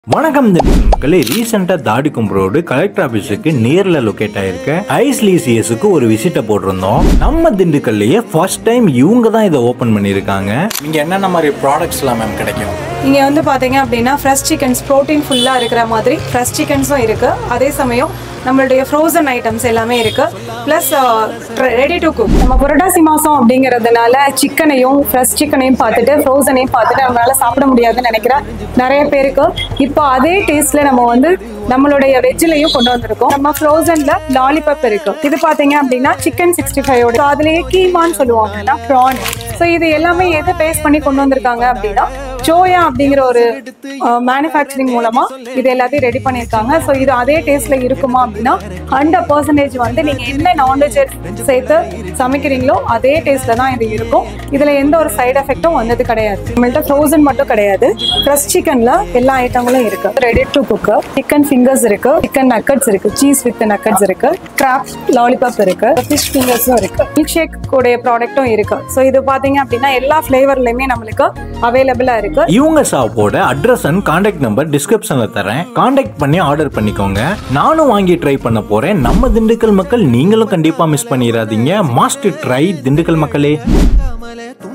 வணக்கம் திண்டுக்கல் மக்களே ரீசெண்டாக தாடி கும்பரோடு கலெக்டர் ஆஃபீஸுக்கு நேரில் லொக்கேட் ஆயிருக்க ஐஸ்லீசியஸுக்கு ஒரு விசிட்டை போட்டிருந்தோம் நம்ம திண்டுக்கல்லையே ஃபர்ஸ்ட் டைம் இவங்க தான் இதை ஓப்பன் பண்ணியிருக்காங்க இங்கே என்னென்ன மாதிரி ப்ராடக்ட்ஸ்லாம் மேம் கிடைக்கும் இங்கே வந்து பார்த்தீங்க அப்படின்னா ஃப்ரெஷ் சிக்கன்ஸ் ப்ரோட்டீன் ஃபுல்லாக இருக்கிற மாதிரி ஃப்ரெஷ் சிக்கன்ஸும் இருக்குது அதே சமயம் நம்மளுடைய ஃப்ரோசன் ஐட்டம்ஸ் எல்லாமே இருக்குது ப்ளஸ் ரெடி டு குக் நம்ம புரட்டாசி மாதம் அப்படிங்கிறதுனால சிக்கனையும் ஃப்ரெஷ் சிக்கனையும் பார்த்துட்டு ஃப்ரோசனையும் பார்த்துட்டு நம்மளால சாப்பிட முடியாதுன்னு நினைக்கிறேன் நிறைய பேருக்கு இப்போ அதே டேஸ்ட்டில் நம்ம வந்து நம்மளுடைய வெஜ்ஜிலையும் கொண்டு வந்திருக்கோம் நம்ம ஃப்ரோசன்ல லாலிபப் இருக்கு இது பாத்தீங்க அப்படின்னா சிக்கன் சிக்ஸ்டி ஃபைவ் அதுலயே கீமான்னு சொல்லுவாங்க ப்ரான் ஸோ இது எல்லாமே எது பேஸ் பண்ணி கொண்டு வந்திருக்காங்க அப்படின்னா சோயா அப்படிங்கிற ஒரு மேனுஃபேக்சரிங் மூலமா இது எல்லாத்தையும் ரெடி பண்ணியிருக்காங்க ஸோ இது அதே டேஸ்ட்ல இருக்குமா அப்படின்னா ஹண்ட்ரட் பர்சன்டேஜ் வந்து நீங்க என்ன நான்வெஜ் சேர்த்து சமைக்கிறீங்களோ அதே டேஸ்ட்ல தான் இது இருக்கும் இதுல எந்த ஒரு சைடு எஃபெக்ட்டும் வந்தது கிடையாது நம்மள்ட்ட ஃப்ரோசன் மட்டும் கிடையாது ஃப்ரெஷ் சிக்கன்ல எல்லா ஐட்டங்களும் இருக்கு ready to cook chicken fingers இருக்கு சிக்கன் நக்கட்ஸ் இருக்கு சீஸ் வித் நக்கட்ஸ் இருக்கு கிராப் லாலிபாப் இருக்கு ஃபிஷ் ஃபிங்கர்ஸும் இருக்கு மில்க் ஷேக் உடைய ப்ராடக்ட்டும் இருக்கு ஸோ இது பாத்தீங்க அப்படின்னா எல்லா ஃபிளேவர்லயுமே நம்மளுக்கு அவைலபிளா இருக்கு இவங்க ஷாப்போட அட்ரஸ் அண்ட் காண்டாக்ட் நம்பர் டிஸ்கிரிப்ஷனில் தரேன் காண்டாக்ட் பண்ணி ஆர்டர் பண்ணிக்கோங்க நானும் வாங்கி ட்ரை பண்ண போகிறேன் நம்ம திண்டுக்கல் மக்கள் நீங்களும் கண்டிப்பாக மிஸ் பண்ணிடாதீங்க மாஸ்ட் ட்ரை திண்டுக்கல் மக்களே கமல